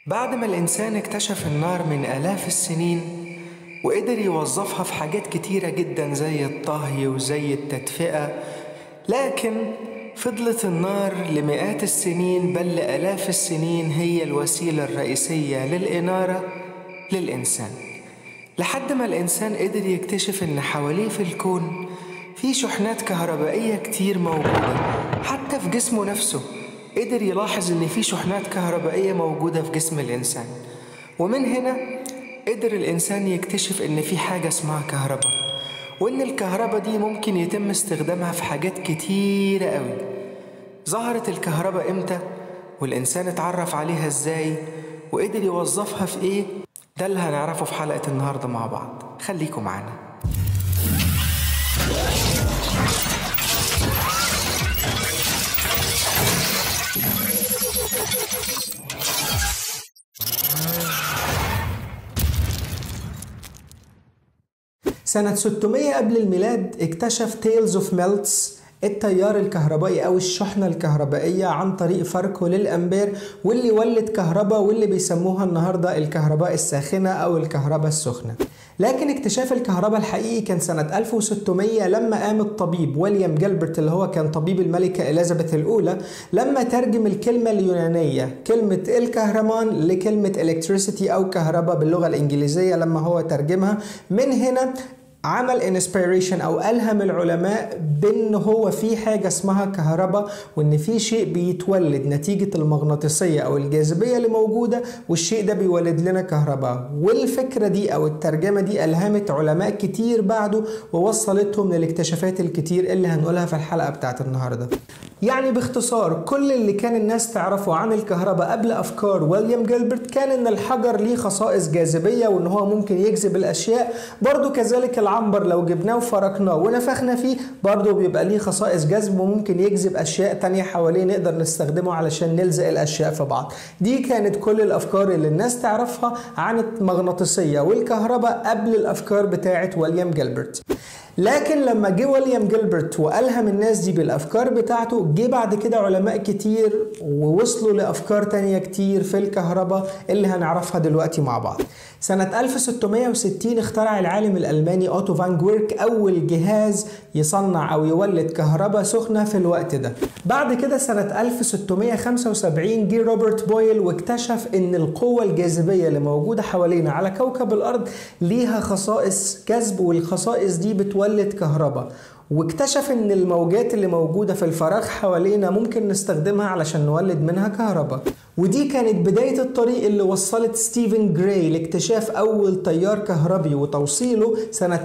بعد ما الإنسان اكتشف النار من آلاف السنين وقدر يوظفها في حاجات كتيرة جدا زي الطهي وزي التدفئة لكن فضلت النار لمئات السنين بل لآلاف السنين هي الوسيلة الرئيسية للإنارة للإنسان لحد ما الإنسان قدر يكتشف إن حواليه في الكون في شحنات كهربائية كتير موجودة حتى في جسمه نفسه قدر يلاحظ إن في شحنات كهربائية موجودة في جسم الإنسان ومن هنا قدر الإنسان يكتشف إن في حاجة اسمها كهرباء وإن الكهرباء دي ممكن يتم استخدامها في حاجات كتيرة قوي ظهرت الكهرباء إمتى والإنسان اتعرف عليها إزاي وقدر يوظفها في إيه ده اللي هنعرفه في حلقة النهاردة مع بعض خليكم معانا سنة 600 قبل الميلاد اكتشف تيلز اوف ميلتس التيار الكهربائي او الشحنة الكهربائية عن طريق فرقه للامبير واللي ولد كهرباء واللي بيسموها النهاردة الكهرباء الساخنة او الكهرباء السخنة لكن اكتشاف الكهرباء الحقيقي كان سنة 1600 لما قام الطبيب ويليام جيلبرت اللي هو كان طبيب الملكة إليزابيث الأولى لما ترجم الكلمة اليونانية كلمة الكهرمان لكلمة electricity أو كهرباء باللغة الإنجليزية لما هو ترجمها من هنا عمل انسبيريشن او الهم العلماء بان هو في حاجه اسمها كهرباء وان في شيء بيتولد نتيجه المغناطيسيه او الجاذبيه اللي موجوده والشيء ده بيولد لنا كهرباء والفكره دي او الترجمه دي الهمت علماء كتير بعده ووصلتهم للاكتشافات الكتير اللي هنقولها في الحلقه بتاعت النهارده يعني باختصار كل اللي كان الناس تعرفه عن الكهرباء قبل افكار ويليام جيلبرت كان ان الحجر ليه خصائص جاذبيه وان هو ممكن يجذب الاشياء برضو كذلك العنبر لو جبناه وفركناه ونفخنا فيه برضو بيبقى ليه خصائص جذب وممكن يجذب اشياء تانية حواليه نقدر نستخدمه علشان نلزق الاشياء في بعض دي كانت كل الافكار اللي الناس تعرفها عن المغناطيسيه والكهرباء قبل الافكار بتاعه ويليام جيلبرت لكن لما جه ويليام جيلبرت والهم الناس دي بالافكار بتاعته جه بعد كده علماء كتير ووصلوا لافكار تانية كتير في الكهرباء اللي هنعرفها دلوقتي مع بعض سنة 1660 اخترع العالم الألماني أوتو فان جويرك أول جهاز يصنع أو يولد كهرباء سخنة في الوقت ده بعد كده سنة 1675 جه روبرت بويل واكتشف إن القوة الجاذبية اللي موجودة حوالينا على كوكب الأرض ليها خصائص جذب والخصائص دي بتولد كهرباء واكتشف ان الموجات اللي موجودة في الفراغ حوالينا ممكن نستخدمها علشان نولد منها كهرباء ودي كانت بداية الطريق اللي وصلت ستيفن جراي لاكتشاف أول تيار كهربي وتوصيله سنة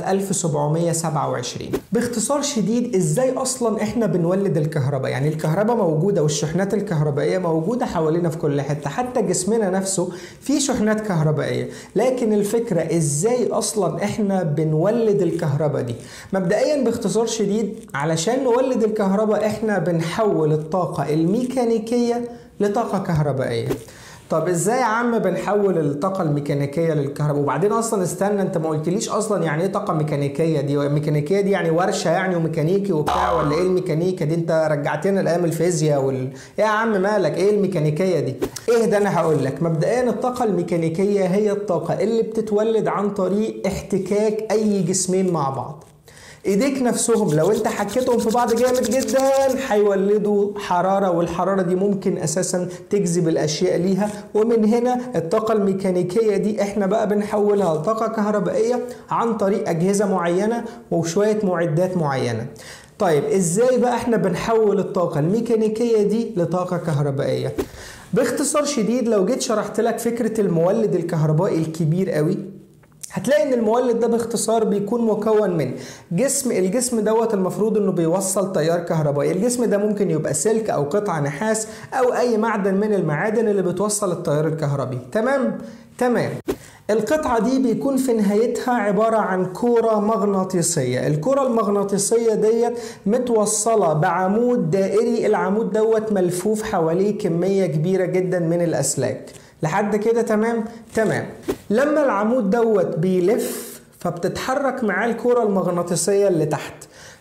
1727 باختصار شديد إزاي أصلا إحنا بنولد الكهرباء يعني الكهرباء موجودة والشحنات الكهربائية موجودة حوالينا في كل حتة حتى جسمنا نفسه فيه شحنات كهربائية لكن الفكرة إزاي أصلا إحنا بنولد الكهرباء دي مبدئيا باختصار شديد علشان نولد الكهرباء إحنا بنحول الطاقة الميكانيكية لطاقة كهربائية طب ازاي يا عم بنحول الطاقة الميكانيكية للكهرباء وبعدين اصلا استنى انت ما قلتليش اصلا يعني ايه طاقة ميكانيكية دي الميكانيكية دي يعني ورشة يعني وميكانيكي وبتاع ولا ايه الميكانيكا دي انت رجعتنا لايام الفيزياء وال ايه يا عم مالك ايه الميكانيكية دي ايه ده انا هقول لك مبدئيا الطاقة الميكانيكية هي الطاقة اللي بتتولد عن طريق احتكاك اي جسمين مع بعض ايديك نفسهم لو انت حكيتهم في بعض جامد جدا هيولدوا حراره والحراره دي ممكن اساسا تجذب الاشياء ليها ومن هنا الطاقه الميكانيكيه دي احنا بقى بنحولها لطاقه كهربائيه عن طريق اجهزه معينه وشويه معدات معينه طيب ازاي بقى احنا بنحول الطاقه الميكانيكيه دي لطاقه كهربائيه باختصار شديد لو جيت شرحت لك فكره المولد الكهربائي الكبير قوي هتلاقي ان المولد ده باختصار بيكون مكون من جسم الجسم دوت المفروض انه بيوصل تيار كهربائي الجسم ده ممكن يبقى سلك او قطعه نحاس او اي معدن من المعادن اللي بتوصل التيار الكهربي تمام تمام القطعة دي بيكون في نهايتها عبارة عن كورة مغناطيسية الكرة المغناطيسية ديت متوصلة بعمود دائري العمود دوت ملفوف حواليه كمية كبيرة جدا من الأسلاك لحد كده تمام تمام لما العمود دوت بيلف فبتتحرك معاه الكرة المغناطيسية اللي تحت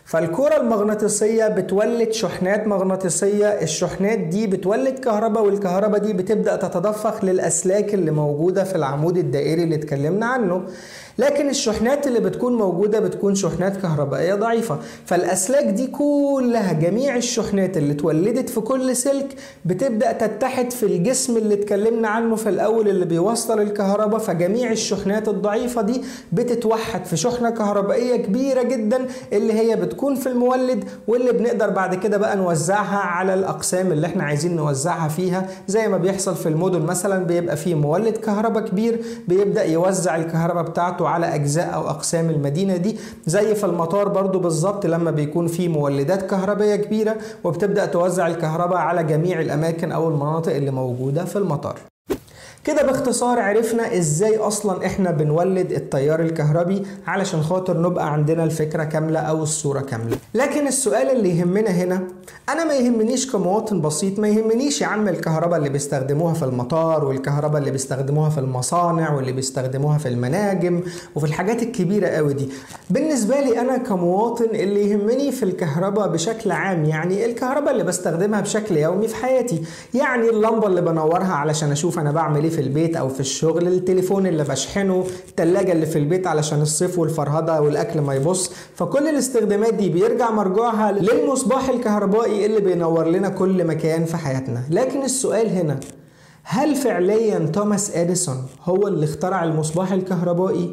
فالكرة المغناطيسية بتولد شحنات مغناطيسية الشحنات دي بتولد كهرباء والكهرباء دي بتبدأ تتدفق للأسلاك اللي موجودة في العمود الدائري اللي اتكلمنا عنه لكن الشحنات اللي بتكون موجودة بتكون شحنات كهربائية ضعيفة فالأسلاك دي كلها جميع الشحنات اللي اتولدت في كل سلك بتبدأ تتحد في الجسم اللي اتكلمنا عنه في الأول اللي بيوصل الكهرباء فجميع الشحنات الضعيفة دي بتتوحد في شحنة كهربائية كبيرة جدا اللي هي بتكون في المولد واللي بنقدر بعد كده بقى نوزعها على الأقسام اللي احنا عايزين نوزعها فيها زي ما بيحصل في المدن مثلا بيبقى فيه مولد كهرباء كبير بيبدأ يوزع الكهرباء بتاعته على اجزاء او اقسام المدينه دي زي في المطار برضو بالظبط لما بيكون في مولدات كهربائيه كبيره وبتبدا توزع الكهرباء على جميع الاماكن او المناطق اللي موجوده في المطار كده باختصار عرفنا ازاي اصلا احنا بنولد التيار الكهربي علشان خاطر نبقى عندنا الفكره كامله او الصوره كامله لكن السؤال اللي يهمنا هنا انا ما يهمنيش كمواطن بسيط ما يهمنيش يا عم الكهرباء اللي بيستخدموها في المطار والكهرباء اللي بيستخدموها في المصانع واللي بيستخدموها في المناجم وفي الحاجات الكبيره قوي دي بالنسبه لي انا كمواطن اللي يهمني في الكهرباء بشكل عام يعني الكهرباء اللي بستخدمها بشكل يومي في حياتي يعني اللمبه اللي بنورها علشان اشوف انا بعمل ايه في البيت او في الشغل التليفون اللي بشحنه التلاجة اللي في البيت علشان الصيف والفرهدة والاكل ما يبص فكل الاستخدامات دي بيرجع مرجوعها للمصباح الكهربائي اللي بينور لنا كل مكان في حياتنا لكن السؤال هنا هل فعليا توماس اديسون هو اللي اخترع المصباح الكهربائي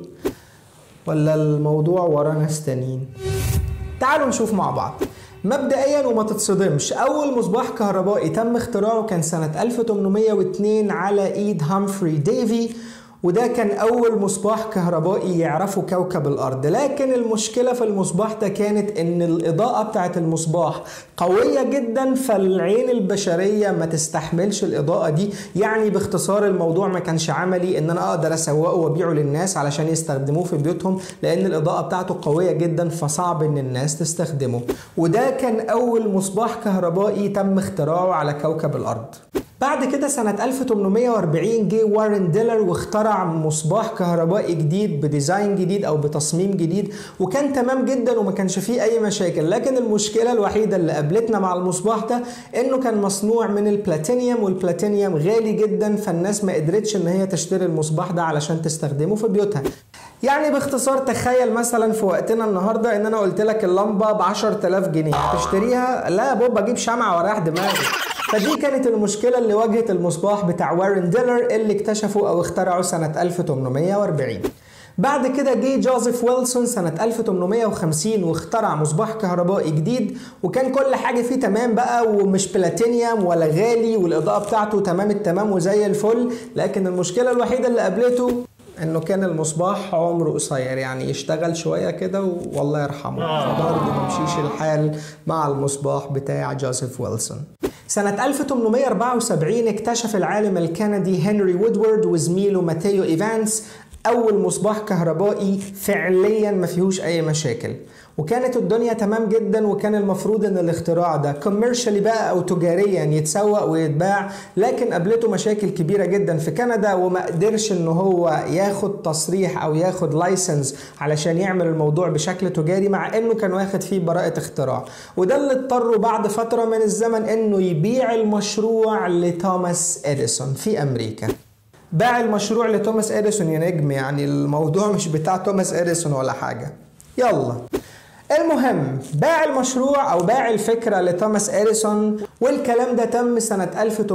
ولا الموضوع ورا ناس تانيين تعالوا نشوف مع بعض مبدئيا وما تتصدمش اول مصباح كهربائي تم اختراعه كان سنة 1802 على ايد هامفري ديفي وده كان أول مصباح كهربائي يعرفه كوكب الأرض لكن المشكلة في المصباح ده كانت إن الإضاءة بتاعة المصباح قوية جدا فالعين البشرية ما تستحملش الإضاءة دي يعني باختصار الموضوع ما كانش عملي إن أنا أقدر أسوقه وأبيعه للناس علشان يستخدموه في بيوتهم لأن الإضاءة بتاعته قوية جدا فصعب إن الناس تستخدمه وده كان أول مصباح كهربائي تم اختراعه على كوكب الأرض بعد كده سنة 1840 جه وارن ديلر واخترع مصباح كهربائي جديد بديزاين جديد أو بتصميم جديد وكان تمام جدا وما كانش فيه أي مشاكل لكن المشكلة الوحيدة اللي قابلتنا مع المصباح ده إنه كان مصنوع من البلاتينيوم والبلاتينيوم غالي جدا فالناس ما قدرتش إن هي تشتري المصباح ده علشان تستخدمه في بيوتها يعني باختصار تخيل مثلا في وقتنا النهارده ان انا قلت لك اللمبه ب 10000 جنيه هتشتريها لا يا بابا اجيب شمعه ورايح دماغي فدي كانت المشكله اللي واجهت المصباح بتاع وارن ديلر اللي اكتشفه او اخترعه سنه 1840 بعد كده جه جوزيف ويلسون سنة 1850 واخترع مصباح كهربائي جديد وكان كل حاجة فيه تمام بقى ومش بلاتينيوم ولا غالي والإضاءة بتاعته تمام التمام وزي الفل لكن المشكلة الوحيدة اللي قابلته انه كان المصباح عمره قصير يعني يشتغل شويه كده والله يرحمه فبرضه ما مشيش الحال مع المصباح بتاع جوزيف ويلسون سنة 1874 اكتشف العالم الكندي هنري وودورد وزميله ماتيو ايفانس أول مصباح كهربائي فعليا ما فيهوش أي مشاكل وكانت الدنيا تمام جدا وكان المفروض ان الاختراع ده كوميرشالي بقى او تجاريا يتسوق ويتباع لكن قابلته مشاكل كبيره جدا في كندا وما قدرش ان هو ياخد تصريح او ياخد لايسنس علشان يعمل الموضوع بشكل تجاري مع انه كان واخد فيه براءه اختراع وده اللي اضطره بعد فتره من الزمن انه يبيع المشروع لتوماس اديسون في امريكا باع المشروع لتوماس اديسون يا نجم يعني الموضوع مش بتاع توماس اديسون ولا حاجه يلا المهم باع المشروع او باع الفكره لتوماس اديسون والكلام ده تم سنه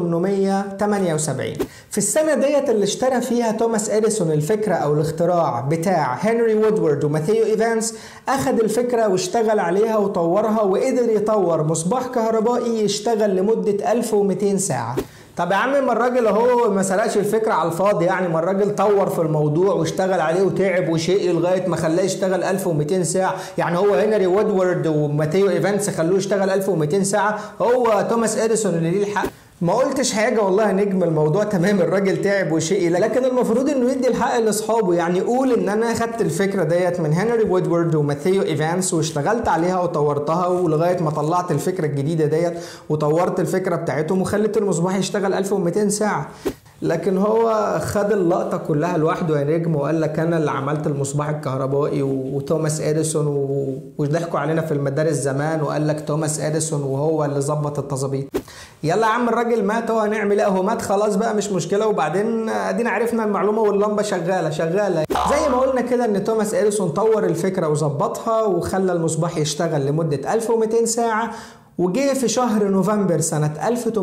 1878 في السنه ديت اللي اشترى فيها توماس اديسون الفكره او الاختراع بتاع هنري وودورد وماثيو ايفانس اخذ الفكره واشتغل عليها وطورها وقدر يطور مصباح كهربائي يشتغل لمده 1200 ساعه طب يا عم ما الراجل اهو ما سرقش الفكره على الفاضي يعني ما الراجل طور في الموضوع واشتغل عليه وتعب وشقي لغايه ما خلاه يشتغل 1200 ساعه يعني هو هنري وودورد وماتيو ايفانس خلوه يشتغل 1200 ساعه هو توماس اديسون اللي ليه الحق ما قلتش حاجة والله نجم الموضوع تمام الراجل تعب وشقي لكن المفروض انه يدي الحق لاصحابه يعني قول ان انا خدت الفكرة ديت من هنري وودورد وماثيو ايفانس واشتغلت عليها وطورتها ولغاية ما طلعت الفكرة الجديدة ديت وطورت الفكرة بتاعتهم وخليت المصباح يشتغل 1200 ساعة لكن هو خد اللقطه كلها لوحده يا نجم وقال لك انا اللي عملت المصباح الكهربائي وتوماس اديسون وضحكوا علينا في المدارس زمان وقال لك توماس اديسون وهو اللي ظبط التظابيط يلا يا عم الراجل مات هو هنعمل ايه هو مات خلاص بقى مش مشكله وبعدين ادينا عرفنا المعلومه واللمبه شغاله شغاله زي ما قلنا كده ان توماس اديسون طور الفكره وظبطها وخلى المصباح يشتغل لمده 1200 ساعه وجه في شهر نوفمبر سنة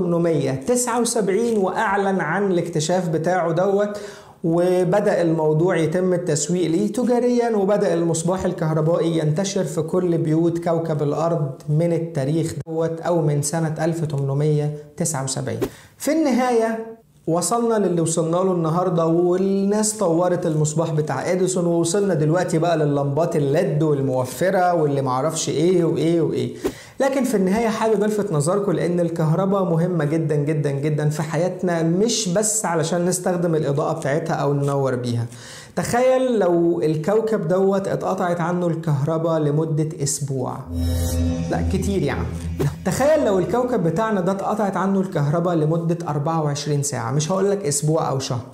1879 وأعلن عن الاكتشاف بتاعه دوت وبدأ الموضوع يتم التسويق ليه تجاريا وبدأ المصباح الكهربائي ينتشر في كل بيوت كوكب الأرض من التاريخ دوت أو من سنة 1879 في النهاية وصلنا للي وصلنا له النهارده والناس طورت المصباح بتاع اديسون ووصلنا دلوقتي بقى لللمبات الليد والموفره واللي معرفش ايه وايه وايه لكن في النهايه حابب الفت نظركم لان الكهرباء مهمه جدا جدا جدا في حياتنا مش بس علشان نستخدم الاضاءه بتاعتها او ننور بيها تخيل لو الكوكب دوت اتقطعت عنه الكهرباء لمدة أسبوع لا كتير يعني تخيل لو الكوكب بتاعنا ده اتقطعت عنه الكهرباء لمدة 24 ساعة مش هقولك أسبوع أو شهر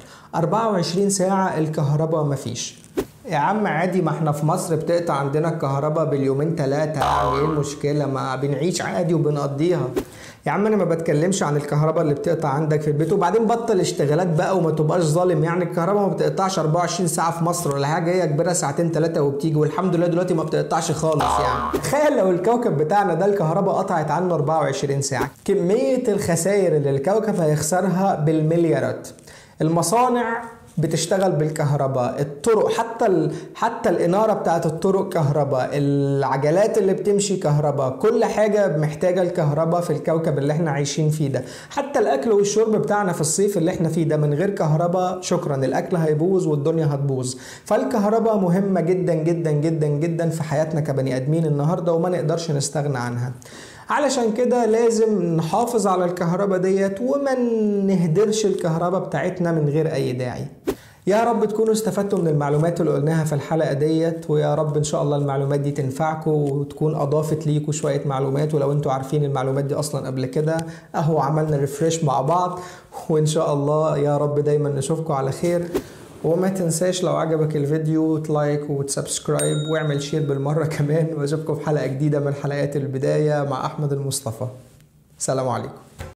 24 ساعة الكهرباء مفيش يا عم عادي ما احنا في مصر بتقطع عندنا الكهرباء باليومين ثلاثة يعني ايه المشكلة ما بنعيش عادي وبنقضيها يا عم انا ما بتكلمش عن الكهرباء اللي بتقطع عندك في البيت وبعدين بطل اشتغالات بقى وما تبقاش ظالم يعني الكهرباء ما بتقطعش 24 ساعه في مصر ولا حاجه هي كبيره ساعتين ثلاثه وبتيجي والحمد لله دلوقتي ما بتقطعش خالص يعني تخيل لو الكوكب بتاعنا ده الكهرباء قطعت عنه 24 ساعه كميه الخسائر اللي الكوكب هيخسرها بالمليارات المصانع بتشتغل بالكهرباء الطرق حتى ال... حتى الاناره بتاعت الطرق كهرباء العجلات اللي بتمشي كهرباء كل حاجه محتاجه الكهرباء في الكوكب اللي احنا عايشين فيه ده حتى الاكل والشرب بتاعنا في الصيف اللي احنا فيه ده من غير كهرباء شكرا الاكل هيبوظ والدنيا هتبوظ فالكهرباء مهمه جدا جدا جدا جدا في حياتنا كبني ادمين النهارده وما نقدرش نستغنى عنها علشان كده لازم نحافظ على الكهرباء ديت وما نهدرش الكهرباء بتاعتنا من غير اي داعي يا رب تكونوا استفدتوا من المعلومات اللي قلناها في الحلقة ديت ويا رب ان شاء الله المعلومات دي تنفعكم وتكون اضافت ليكم شوية معلومات ولو انتوا عارفين المعلومات دي اصلا قبل كده اهو عملنا ريفريش مع بعض وان شاء الله يا رب دايما نشوفكم على خير وما تنساش لو عجبك الفيديو تلايك وتسبسكرايب واعمل شير بالمرة كمان واشوفكم في حلقة جديدة من حلقات البداية مع احمد المصطفى سلام عليكم